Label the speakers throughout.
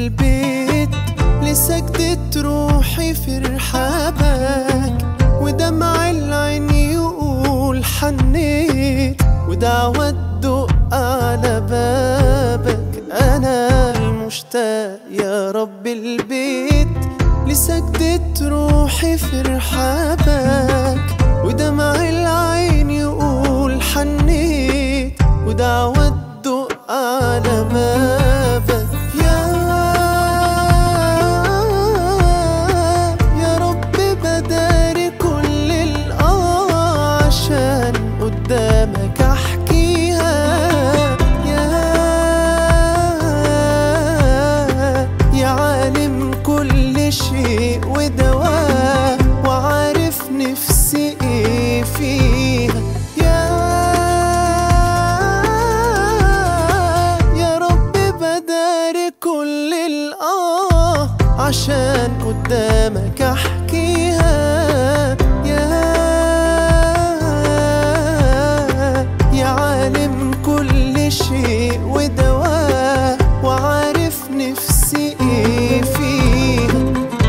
Speaker 1: البيت لسجدة روحي في رحابك ودمع العين يقول حنيت ودعوة تدق على بابك أنا المشتاق يا رب البيت لسجدة روحي في رحابك ودمع العين يقول حنيت ودعوة تدق على بابك يا يا رب بداري كل الآه عشان قدامك أحكيها يا يا عالم كل شيء ودواه وعارف نفسي ايه فيها يا يا رب بداري كل الآه عشان قدامك أحكيها يا يا عالم كل شيء ودواه وعارف نفسي ايه فيها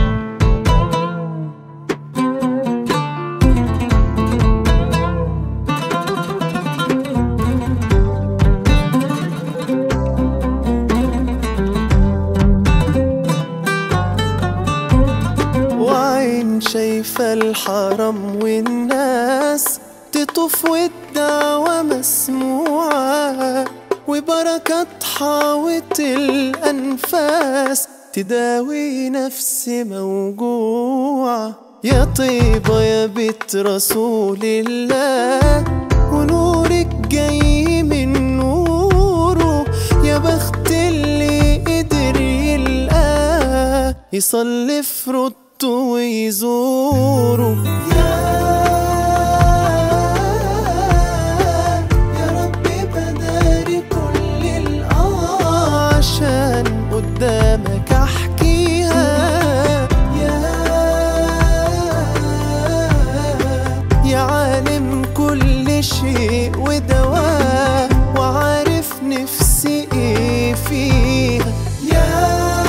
Speaker 1: وعين شايفة الحرم والناس تطوف والدعوة مسموعة وبركات حاوط الأنفاس تداوي نفسي موجوعة يا طيبة يا بيت رسول الله ونورك جاي من نوره يا بخت اللي قدر يلقاه يصلي في رده ويزوره يا يا ربي بداري كل الآه عشان قدامك أحكيها يا يا عالم كل شيء ودواه وعارف نفسي ايه فيها يا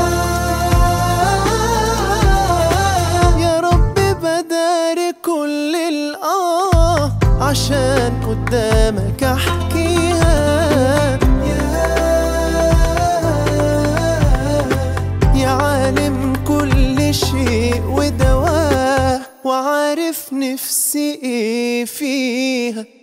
Speaker 1: يا رب بداري كل الآه عشان قدامك أحكيها يا يا عالم كل شيء ودواه وعارف نفسي ايه فيها